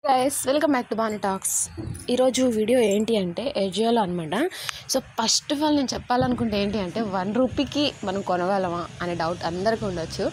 guys welcome back to Bani talks ఈరోజు video ఏంటి అంటే ఎజియోలో అనమాట సో ఫస్ట్ ఆఫ్ ఆల్ నేను చెప్పాలనుకుంటే ఏంటి అంటే వన్ రూపీకి మనం కొనగలమా అనే డౌట్ అందరికీ ఉండొచ్చు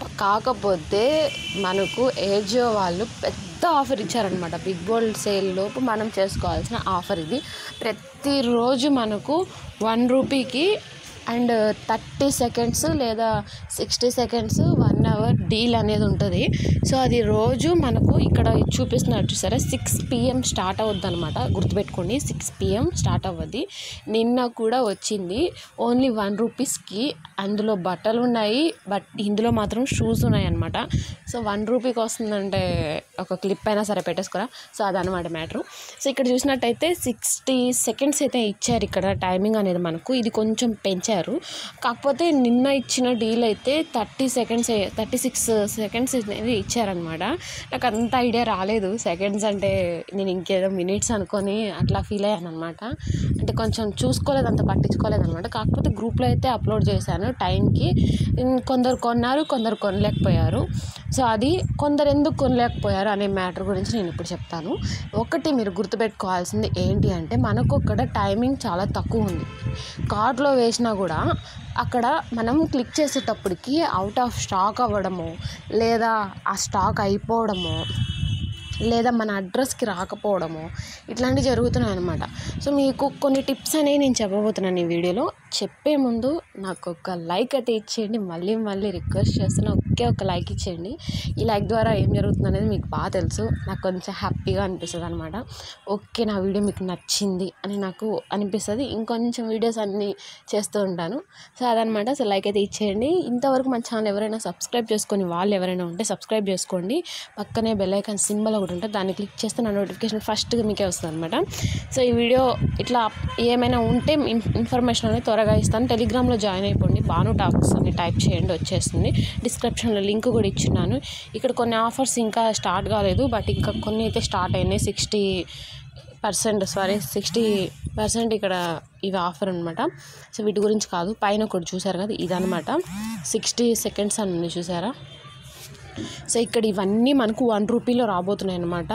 కాకపోతే మనకు ఏజియో వాళ్ళు పెద్ద ఆఫర్ ఇచ్చారనమాట బిగ్ బోల్డ్ సేల్ లోపు మనం చేసుకోవాల్సిన ఆఫర్ ఇది ప్రతిరోజు మనకు వన్ రూపీకి అండ్ థర్టీ సెకండ్స్ లేదా sixty seconds one hour deal అనేది ఉంటుంది సో అది రోజు మనకు ఇక్కడ చూపిస్తున్నట్టు చూసారా సిక్స్ పిఎం స్టార్ట్ అవుద్ది అనమాట గుర్తుపెట్టుకోండి సిక్స్ పిఎం స్టార్ట్ అవ్వద్ది నిన్న కూడా వచ్చింది ఓన్లీ వన్ రూపీస్కి అందులో బట్టలు ఉన్నాయి బట్ ఇందులో మాత్రం షూస్ ఉన్నాయి అనమాట సో వన్ రూపీకి వస్తుందంటే ఒక క్లిప్ అయినా సరే పెట్టేసుకోరా సో అదనమాట మ్యాటర్ సో ఇక్కడ చూసినట్టయితే సిక్స్టీ సెకండ్స్ అయితే ఇచ్చారు ఇక్కడ టైమింగ్ అనేది మనకు ఇది కొంచెం పెంచారు కాకపోతే నిన్న ఇచ్చిన డీల్ అయితే thirty seconds thirty six seconds అనేది ఇచ్చారనమాట నాకు అంత ఐడియా రాలేదు సెకండ్స్ అంటే నేను ఇంకేదో మినిట్స్ అనుకొని అట్లా ఫీల్ అయ్యాను అనమాట అంటే కొంచెం చూసుకోలేదు అంత పట్టించుకోలేదు అనమాట కాకపోతే గ్రూప్లో అయితే అప్లోడ్ చేశాను టైంకి కొందరు కొన్నారు కొందరు కొనలేకపోయారు సో అది కొందరు ఎందుకు కొనలేకపోయారు అనే మ్యాటర్ గురించి నేను ఇప్పుడు చెప్తాను ఒకటి మీరు గుర్తుపెట్టుకోవాల్సింది ఏంటి అంటే మనకు అక్కడ టైమింగ్ చాలా తక్కువ ఉంది కార్ట్లో వేసినా కూడా అక్కడ మనం క్లిక్ చేసేటప్పటికి అవుట్ ఆఫ్ స్టాక్ అవ్వడము లేదా ఆ స్టాక్ అయిపోవడము లేదా మన అడ్రస్కి రాకపోవడము ఇట్లాంటివి జరుగుతున్నాయి అనమాట సో మీకు కొన్ని టిప్స్ అనేవి నేను చెప్పబోతున్నాను ఈ వీడియోలో చెప్పే ముందు నాకు ఒక లైక్ అయితే ఇచ్చేయండి మళ్ళీ మళ్ళీ రిక్వెస్ట్ చేస్తున్నా ఒకే ఒక లైక్ ఇచ్చేయండి ఈ లైక్ ద్వారా ఏం జరుగుతుంది అనేది మీకు బాగా తెలుసు నాకు కొంచెం హ్యాపీగా అనిపిస్తుంది అనమాట ఓకే నా వీడియో మీకు నచ్చింది అని నాకు అనిపిస్తుంది ఇంకొంచెం వీడియోస్ అన్నీ చేస్తూ ఉంటాను సో అదనమాట సో లైక్ అయితే ఇచ్చేయండి ఇంతవరకు మన ఛానల్ ఎవరైనా సబ్స్క్రైబ్ చేసుకొని వాళ్ళు ఎవరైనా ఉంటే సబ్స్క్రైబ్ చేసుకోండి పక్కనే బెల్ ఐకాన్ సింబల్ ఒకటి ఉంటుంది దాన్ని క్లిక్ చేస్తే నా నోటిఫికేషన్ ఫస్ట్గా మీకే వస్తుంది అనమాట సో ఈ వీడియో ఇట్లా ఏమైనా ఉంటే ఇన్- ఇన్ఫర్మేషన్ అనేది త్వరగా ఇస్తాను టెలిగ్రామ్లో జాయిన్ అయిపోండి బాను టాక్స్ అని టైప్ చేయండి వచ్చేస్తుంది డిస్క్రిప్షన్లో లింక్ కూడా ఇచ్చున్నాను ఇక్కడ కొన్ని ఆఫర్స్ ఇంకా స్టార్ట్ కాలేదు బట్ ఇంకా కొన్ని అయితే స్టార్ట్ అయినాయి sixty percent sorry sixty percent ఇక్కడ ఇవి ఆఫర్ అనమాట సో వీటి గురించి కాదు పైన ఒకటి చూసారు కదా ఇదనమాట సిక్స్టీ సెకండ్స్ అని ఉంది చూసారా సో ఇక్కడ ఇవన్నీ మనకు వన్ రూపీలో రాబోతున్నాయి అనమాట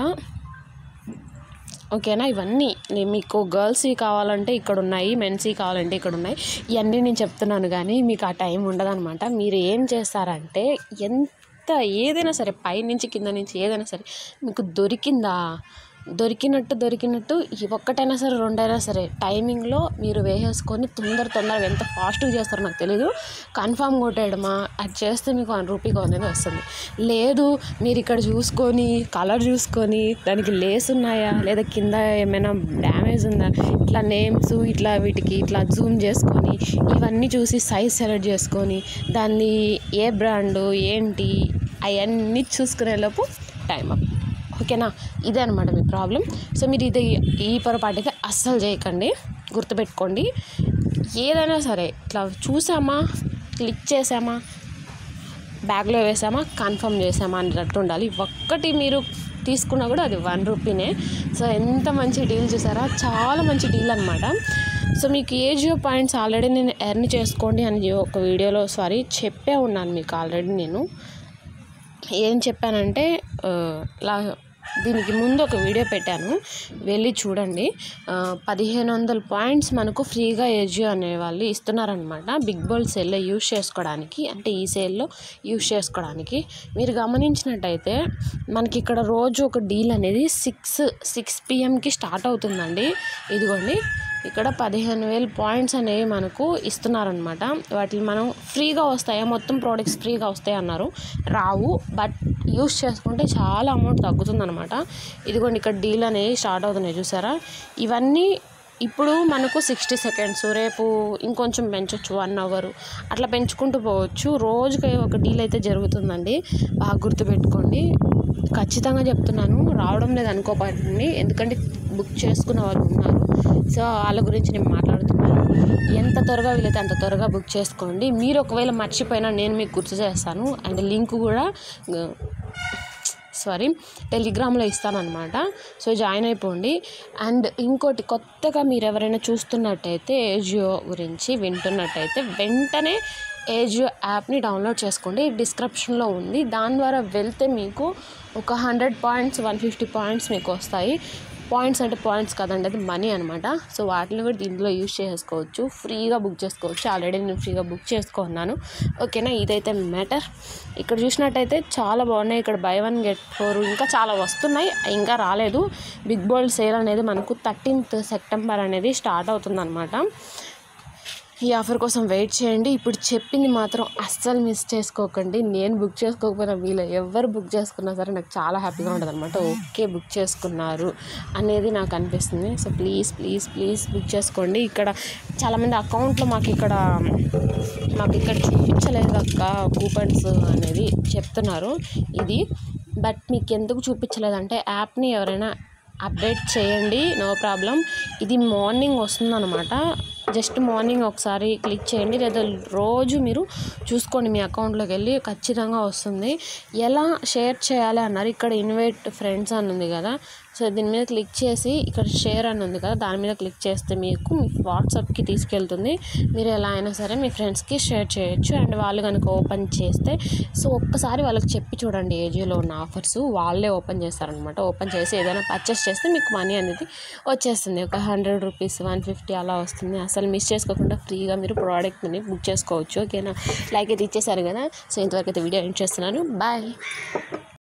ఓకేనా ఇవన్నీ నేను మీకు గర్ల్స్వి కావాలంటే ఇక్కడ ఉన్నాయి మెన్స్వి కావాలంటే ఇక్కడ ఉన్నాయి ఇవన్నీ నేను చెప్తున్నాను కానీ మీకు ఆ టైం ఉండదన్నమాట మీరు ఏం చేస్తారంటే ఎంత ఏదైనా సరే పై నుంచి కింద నుంచి ఏదైనా సరే మీకు దొరికిందా దొరికినట్టు దొరికినట్టు ఈ ఒక్కటైనా సరే రెండైనా సరే టైమింగ్లో మీరు వేసేసుకొని తొందర తొందరగా ఎంత ఫాస్ట్గా చేస్తారో నాకు తెలీదు కన్ఫామ్ కొట్టేయడమా అది చేస్తే మీకు వన్ రూపీకి అనేది వస్తుంది లేదు మీరు ఇక్కడ చూసుకొని కలర్ చూసుకొని దానికి లేస్ ఉన్నాయా లేదా కింద ఏమైనా డ్యామేజ్ ఉందా ఇట్లా నేమ్స్ ఇట్లా వీటికి ఇట్లా జూమ్ చేసుకొని ఇవన్నీ చూసి సైజ్ సెలెక్ట్ చేసుకొని దాన్ని ఏ బ్రాండు ఏంటి అవన్నీ చూసుకునే లోపు టైం అప్ ఓకేనా ఇదే అనమాట మీ ప్రాబ్లం సో మీరు ఇది ఈ పొరపాటు అయితే అస్సలు చేయకండి గుర్తుపెట్టుకోండి ఏదైనా సరే ఇట్లా చూసామా క్లిక్ చేసామా బ్యాగ్లో వేసామా కన్ఫర్మ్ చేసామా అన్నట్టు ఉండాలి ఒక్కటి మీరు తీసుకున్నా కూడా అది వన్ రూపీనే సో ఎంత మంచి డీల్ చూసారా చాలా మంచి డీల్ అనమాట సో మీకు ఏ జియో పాయింట్స్ ఆల్రెడీ నేను ఎర్న్ చేసుకోండి అని ఒక వీడియోలో సారీ చెప్పే ఉన్నాను మీకు ఆల్రెడీ నేను ఏం చెప్పానంటే ఆ, లా దీనికి ముందు ఒక వీడియో పెట్టాను వెళ్ళి చూడండి ఆ, పదిహేను వందల పాయింట్స్ మనకు ఫ్రీగా ఏజియో అనే వాళ్ళు ఇస్తున్నారనమాట బిగ్ బోల్ సేల్లో యూజ్ చేసుకోవడానికి అంటే ఈ సేల్లో యూజ్ చేసుకోవడానికి మీరు గమనించినట్టయితే మనకి ఇక్కడ రోజు ఒక డీల్ అనేది సిక్స్ సిక్స్ పిఎంకి స్టార్ట్ అవుతుందండి ఇదిగోండి ఇక్కడ పదిహేను వేలు పాయింట్స్ అనేవి మనకు ఇస్తున్నారనమాట వాటిని మనం ఫ్రీగా వస్తాయా మొత్తం ప్రోడక్ట్స్ ఫ్రీగా వస్తాయి అన్నారు రావు బట్ యూస్ చేసుకుంటే చాలా అమౌంట్ తగ్గుతుందన్నమాట ఇదిగోండి ఇక్కడ డీల్ అనేవి స్టార్ట్ అవుతున్నాయి చూసారా ఇవన్నీ ఇప్పుడు మనకు సిక్స్టీ సెకండ్స్ రేపు ఇంకొంచెం పెంచవచ్చు వన్ అవర్ అట్లా పెంచుకుంటూ పోవచ్చు రోజుకి ఒక డీల్ అయితే జరుగుతుందండి బాగా గుర్తుపెట్టుకోండి ఖచ్చితంగా చెప్తున్నాను రావడం లేదు అనుకోకండి ఎందుకంటే బుక్ చేసుకున్న వాళ్ళు ఉన్నారు సో వాళ్ళ గురించి నేను మాట్లాడుతున్నాను ఎంత త్వరగా వీలైతే అంత త్వరగా బుక్ చేసుకోండి మీరు ఒకవేళ మర్చిపోయినా నేను మీకు గుర్తు చేస్తాను అండ్ లింక్ కూడా సారీ టెలిగ్రామ్లో ఇస్తానన్నమాట సో జాయిన్ అయిపోండి అండ్ ఇంకోటి కొత్తగా మీరు ఎవరైనా చూస్తున్నట్టయితే జియో గురించి వింటున్నట్టయితే వెంటనే ఏజియో యాప్ని డౌన్లోడ్ చేసుకోండి డిస్క్రిప్షన్లో ఉంది దాని ద్వారా వెళ్తే మీకు ఒక hundred points one fifty points మీకు వస్తాయి పాయింట్స్ అంటే పాయింట్స్ కదండి అది మనీ అనమాట సో వాటిని కూడా దీంట్లో యూజ్ చేసుకోవచ్చు ఫ్రీగా బుక్ చేసుకోవచ్చు ఆల్రెడీ నేను ఫ్రీగా బుక్ చేసుకున్నాను ఓకేనా ఇదైతే మ్యాటర్ ఇక్కడ చూసినట్టయితే చాలా బాగున్నాయి ఇక్కడ బై వన్ గెట్ ఫోర్ ఇంకా చాలా వస్తున్నాయి ఇంకా రాలేదు బిగ్ బోల్డ్ సేల్ అనేది మనకు థర్టీన్త్ సెప్టెంబర్ అనేది స్టార్ట్ అవుతుంది ఈ ఆఫర్ కోసం వెయిట్ చేయండి ఇప్పుడు చెప్పింది మాత్రం అస్సలు మిస్ చేసుకోకండి నేను బుక్ చేసుకోకపోయినా వీళ్ళు ఎవరు బుక్ చేసుకున్నా సరే నాకు చాలా హ్యాపీగా ఉంటుంది అనమాట ఓకే బుక్ చేసుకున్నారు అనేది నాకు అనిపిస్తుంది so please please please book చేసుకోండి ఇక్కడ చాలామంది అకౌంట్లో మాకు ఇక్కడ మాకు ఇక్కడ చూపించలేదు అక్క కూపన్స్ అనేది చెప్తున్నారు ఇది బట్ మీకు ఎందుకు చూపించలేదంటే యాప్ని ఎవరైనా అప్డేట్ చేయండి నో ప్రాబ్లం ఇది మార్నింగ్ వస్తుందన్నమాట జస్ట్ మార్నింగ్ ఒకసారి క్లిక్ చేయండి లేదా రోజు మీరు చూసుకోండి మీ అకౌంట్లోకి వెళ్ళి ఖచ్చితంగా వస్తుంది ఎలా షేర్ చేయాలి అన్నారు ఇక్కడ ఇన్వైట్ ఫ్రెండ్స్ అని ఉంది కదా సో దీని మీద క్లిక్ చేసి ఇక్కడ షేర్ అని ఉంది కదా దాని మీద క్లిక్ చేస్తే మీకు మీ వాట్సాప్కి తీసుకెళ్తుంది మీరు ఎలా అయినా సరే మీ ఫ్రెండ్స్కి షేర్ చేయొచ్చు అండ్ వాళ్ళు కనుక ఓపెన్ చేస్తే సో ఒక్కసారి వాళ్ళకి చెప్పి చూడండి ఏజియోలో ఉన్న ఆఫర్స్ వాళ్ళే ఓపెన్ చేస్తారనమాట ఓపెన్ చేసి ఏదైనా పర్చేస్ చేస్తే మీకు మనీ అనేది వచ్చేస్తుంది ఒక హండ్రెడ్ రూపీస్ వన్ ఫిఫ్టీ అలా వస్తుంది అసలు మిస్ చేసుకోకుండా ఫ్రీగా మీరు ప్రోడక్ట్ని బుక్ చేసుకోవచ్చు ఓకేనా లైక్ అయితే ఇచ్చేసారు కదా సో ఇంతవరకు అయితే వీడియో ఎండ్ చేస్తున్నాను బాయ్